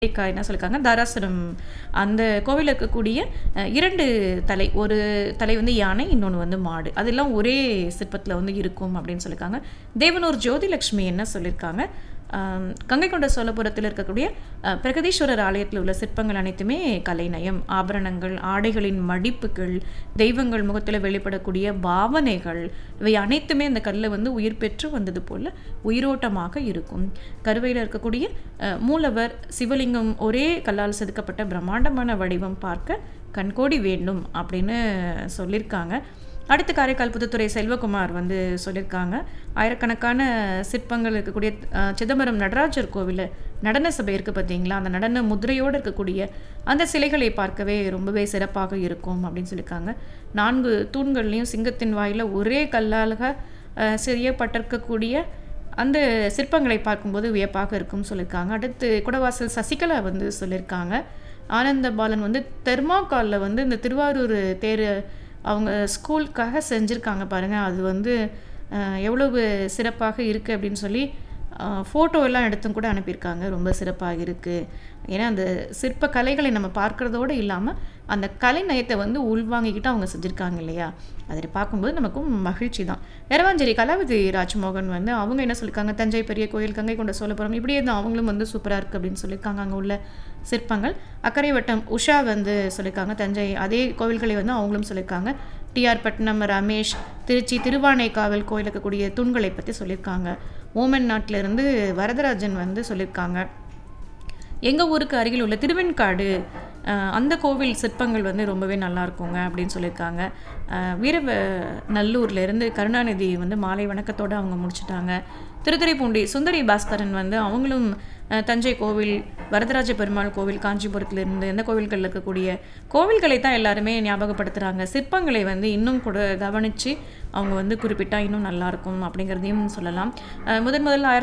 ஏக்கா என்ன சொல்லியிருக்காங்க தாராசுரம் அந்த கோவில்ல இருக்கக்கூடிய அ, 2 தலை. ஒரு தலை வந்து யானை, இன்னொன்னு வந்து மாடு. அதெல்லாம் ஒரே சிற்பத்தில வந்து இருக்கும் அப்படின்னு சொல்லியிருக்காங்க. தேவனூர் ஜோதிலட்சுமி என்ன சொல்லியிருக்காங்க, அம் கங்கைகொண்ட சோழபுரத்தில இருக்கக்கூடிய அ பிரகதீஸ்வரர் ஆலயத்தில உள்ள சிற்பங்கள் அனைத்துமே கலைநயம். ஆபரணங்கள், ஆடைகளின் மடிப்புகள், தெய்வங்கள் முகத்தில வெளிப்படக்கூடிய பாவனைகள், இவை அனைத்துமே அந்த கல்ல வந்து உயிர் பெற்று வந்தது போல உயிரோட்டமாக இருக்கும். கருவையில இருக்கக்கூடிய அ மூலவர், சிவலிங்கம் ஒரே கல்லால் செதுக்கப்பட்ட பிரம்மாண்டமான வடிவம் பார்க்க கண்கோடி வேண்டும் அப்படின்னு சொல்லியிருக்காங்க. அடுத்து காரைக்கால் புதுத்துறை செல்வகுமார் வந்து சொல்லியிருக்காங்க. ஆயிரக்கணக்கான சிற்பங்கள் இருக்கக்கூடிய அ சிதம்பரம் நடராஜர் கோவில்ல நடன சபை இருக்கு பார்த்தீங்களா, அந்த நடன முத்திரையோடு இருக்கக்கூடிய அந்த சிலைகளை பார்க்கவே ரொம்பவே சிறப்பாக இருக்கும் அப்படின்னு சொல்லியிருக்காங்க. 4 தூண்கள்லயும் சிங்கத்தின் வாயில ஒரே கல்லாக அ செய்யப்பட்டிருக்கக்கூடிய அந்த சிற்பங்களை பார்க்கும்போது வியப்பாக இருக்கும்னு சொல்லியிருக்காங்க. அடுத்து குடவாசல் சசிகலா வந்து சொல்லியிருக்காங்க. ஆனந்தபாலன் வந்து தெர்மாக்கால்ல வந்து இந்த திருவாரூர் தேர் அவங்க ஸ்கூலுக்காக செஞ்சிருக்காங்க பாருங்க. அது வந்து அ எவ்வளவு சிறப்பாக இருக்கு அப்படின்னு சொல்லி அ ஃபோட்டோ எல்லாம் எடுத்தும் கூட அனுப்பியிருக்காங்க. ரொம்ப சிறப்பாக இருக்கு. ஏன்னா, அந்த சிற்ப கலைகளை நம்ம பார்க்கிறதோடு இல்லாம, அந்த கலைநயத்த வந்து உள்வாங்கிக்கிட்டு அவங்க செஞ்சிருக்காங்க இல்லையா? அதை பார்க்கும்போது நமக்கும் மகிழ்ச்சி தான். எரவாஞ்சேரி கலாவதி ராஜ்மோகன் வந்து அவங்க என்ன சொல்லியிருக்காங்க, தஞ்சை பெரிய கோயில், கங்கை கொண்ட சோழபுரம் இப்படியே தான் அவங்களும் வந்து சூப்பரா இருக்கு அப்படின்னு சொல்லியிருக்காங்க. அங்க உள்ள சிற்பங்கள். அக்கரை வட்டம் உஷா வந்து சொல்லியிருக்காங்க. தஞ்சை அதே கோவில்களை வந்து அவங்களும் சொல்லியிருக்காங்க. டி.ஆர். பட்னம் ரமேஷ், திருச்சி திருவானைக்காவல் கோயில்ல இருக்கக்கூடிய தூண்களை பத்தி சொல்லியிருக்காங்க. ஓமன் நாட்டிலிருந்து வரதராஜன் வந்து சொல்லியிருக்காங்க. எங்க ஊருக்கு அருகில் உள்ள திருவெண்காடு அ அந்த கோவில் சிற்பங்கள் வந்து ரொம்பவே நல்லாயிருக்குங்க அப்படின்னு சொல்லியிருக்காங்க. அ வீரவ நல்லூர்லேருந்து கருணாநிதி வந்து மாலை வணக்கத்தோட அவங்க முடிச்சுட்டாங்க. திருத்துறைப்பூண்டி சுந்தரி பாஸ்கரன் வந்து அவங்களும் அ தஞ்சை கோவில், வரதராஜ பெருமாள் கோவில், காஞ்சிபுரத்திலிருந்து இந்த கோவில்கள்ல இருக்கக்கூடிய கோவில்களை தான் எல்லாருமே ஞாபகப்படுத்துறாங்க. சிற்பங்களை வந்து இன்னும் கூட கவனிச்சு அவங்க வந்து குறிப்பிட்டா இன்னும் நல்லாயிருக்கும் அப்படிங்கிறதையும் சொல்லலாம். அ முதன் முதல்ல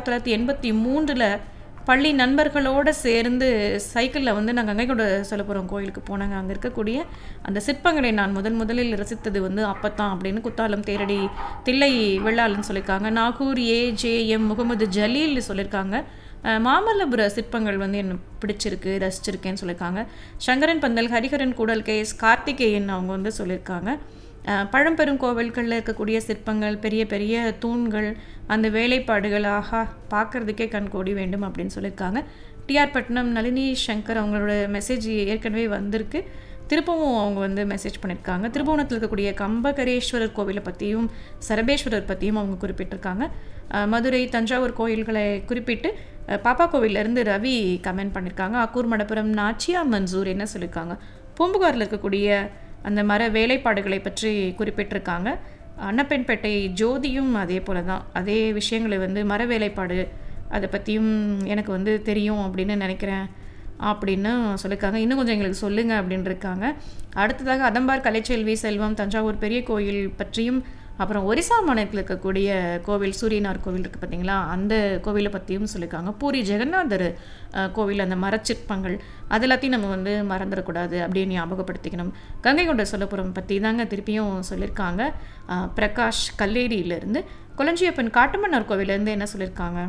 1983ல பள்ளி நண்பர்களோட சேர்ந்து சைக்கிள்ல வந்து நான் கங்கைகொண்ட சோழபுரம் கோயிலுக்கு போனேங்க. அங்க இருக்கக்கூடிய அந்த சிற்பங்களை நான் முதன் முதலில் ரசித்தது வந்து அப்பத்தான் அப்படின்னு குத்தாலம் தேரடி தில்லை வெள்ளாளன் சொல்லியிருக்காங்க. Nagore A. J. M. Mohamed Jaleel சொல்லியிருக்காங்க. அ மாமல்லபுர சிற்பங்கள் வந்து எனக்கு பிடிச்சிருக்கு, ரசிச்சிருக்கேன்னு சொல்லியிருக்காங்க. சங்கரன் பந்தல், ஹரிஹரன் கூடல், கே. எஸ். கார்த்திகேயன் அவங்க வந்து சொல்லியிருக்காங்க. அ பழம்பெரும் கோவில்கள்ல இருக்கக்கூடிய சிற்பங்கள், பெரிய பெரிய தூண்கள், அந்த வேலைப்பாடுகள் ஆஹா! பார்க்கறதுக்கே கண்கோடி வேண்டும் அப்படின்னு சொல்லியிருக்காங்க. டி.ஆர். பட்னம் நளினி சங்கர் அவங்களோட மெசேஜ் ஏற்கனவே வந்திருக்கு. திருப்பவும் அவங்க வந்து மெசேஜ் பண்ணியிருக்காங்க. திருபுவனத்தில இருக்கக்கூடிய கம்பகரேஸ்வரர் கோவில பத்தியும், சரபேஸ்வரர் பத்தியும் அவங்க குறிப்பிட்டிருக்காங்க. அ மதுரை, தஞ்சாவூர் கோயில்களை குறிப்பிட்டு அ பாப்பா கோவில்லேருந்து ரவி கமெண்ட் பண்ணியிருக்காங்க. ஆக்கூர் மடப்புரம் நாச்சியா மன்சூர் என்ன சொல்லியிருக்காங்க, பூம்புகார்ல இருக்கக்கூடிய அந்த மர வேலைப்பாடுகளை பற்றி குறிப்பிட்டிருக்காங்க. அன்னப்பன்பேட்டை ஜோதியும் அதே போல தான். அதே விஷயங்களை வந்து மர வேலைப்பாடு அத பத்தியும் எனக்கு வந்து தெரியும் அப்படின்னு நினைக்கிறேன் அப்படின்னு சொல்லியிருக்காங்க. இன்னும் கொஞ்சம் எங்களுக்கு சொல்லுங்க அப்படின்னு இருக்காங்க. அடுத்ததாக அதம்பார் கலைச்செல்வி செல்வம் தஞ்சாவூர் பெரிய கோயில் பற்றியும், அப்புறம் ஒரிசா மாநிலத்தில இருக்கக்கூடிய கோவில் சூரியனார் கோவில் இருக்கு பார்த்தீங்களா, அந்த கோவில பத்தியும் சொல்லியிருக்காங்க. பூரி ஜெகநாதர் அ கோவில் அந்த மரச்சிற்பங்கள் அது எல்லாத்தையும் நம்ம வந்து மறந்துடக்கூடாது அப்படின்னு ஞாபகப்படுத்திக்கணும். கங்கைகொண்ட சோழபுரம் பத்தி தாங்க திருப்பியும் சொல்லியிருக்காங்க. அ பிரகாஷ் கல்லேரியிலிருந்து. கொளஞ்சியப்பன் காட்டுமன்னார் கோவில்லேருந்து என்ன சொல்லியிருக்காங்க,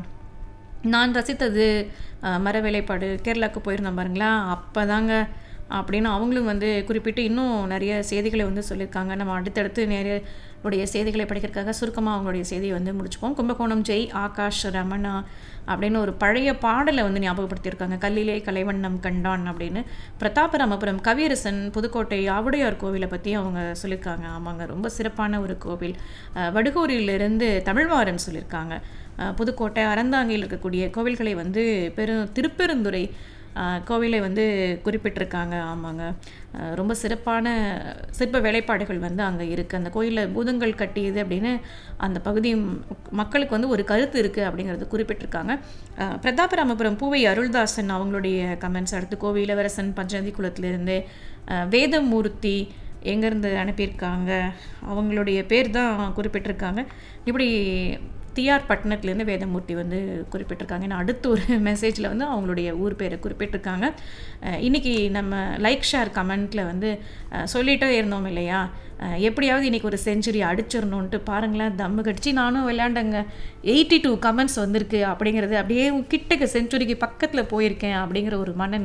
நான் ரசித்தது அ மர வேலைப்பாடு கேரளாவுக்கு போயிருந்தோம் பாருங்களேன், அப்பதாங்க அப்படின்னு அவங்களும் வந்து குறிப்பிட்டு இன்னும் நிறைய செய்திகளை வந்து சொல்லியிருக்காங்க. நம்ம அடுத்தடுத்து நிறைய உடைய செய்திகளை படிக்கிறதுக்காக சுருக்கமா அவங்களுடைய செய்திய வந்து முடிச்சுப்போம். கும்பகோணம் ஜெய் ஆகாஷ் ரமணா அப்படின்னு ஒரு பழைய பாடல வந்து ஞாபகப்படுத்தியிருக்காங்க. கல்லிலே கலைவண்ணம் கண்டான் அப்படின்னு. பிரதாபராமபுரம் கவியரசன் புதுக்கோட்டை ஆவுடையார் கோவில பத்தி அவங்க சொல்லியிருக்காங்க. ஆமாங்க ரொம்ப சிறப்பான ஒரு கோவில். அ வடுகூரிலிருந்து தமிழ்மாறன் சொல்லியிருக்காங்க. அ புதுக்கோட்டை அறந்தாங்கியில் இருக்கக்கூடிய கோவில்களை வந்து பெரு திருப்பெருந்துறை அ கோவிலை வந்து குறிப்பிட்டிருக்காங்க. ஆமாங்க. அ ரொம்ப சிறப்பான சிற்ப வேலைப்பாடுகள் வந்து அங்க இருக்கு. அந்த கோயில்ல பூதங்கள் கட்டியது அப்படின்னு அந்த பகுதி மக்களுக்கு வந்து ஒரு கருத்து இருக்கு அப்படிங்கிறது குறிப்பிட்டிருக்காங்க. அ பிரதாபராமபுரம் பூவை அருள்தாசன் அவங்களுடைய கமெண்ட்ஸ் அடுத்து கோவை இளவரசன் பஞ்சநதி குளத்திலிருந்து அ வேதமூர்த்தி எங்கேருந்து அனுப்பியிருக்காங்க, அவங்களுடைய பேர் தான் குறிப்பிட்டிருக்காங்க. இப்படி டி.ஆர். பட்னத்துலேருந்து வேதமூர்த்தி வந்து குறிப்பிட்டிருக்காங்க. ஏன்னா அடுத்த ஒரு மெசேஜில வந்து அவங்களுடைய ஊர் பேர குறிப்பிட்டிருக்காங்க. அ இன்னைக்கு நம்ம லைக், ஷேர், கமெண்ட்ல வந்து அ சொல்லிட்டே இருந்தோம் இல்லையா, அ எப்படியாவது இன்னைக்கு ஒரு செஞ்சுரி அடிச்சிரணுன்ட்டு பாருங்களேன் தம்மு கடிச்சு நானும் விளையாண்டேங்க. 82 கமெண்ட்ஸ் வந்திருக்கு அப்படிங்கிறது அப்படியே கிட்டக்க செஞ்சுரிக்கு பக்கத்தில போயிருக்கேன் அப்படிங்கிற ஒரு மனநிலை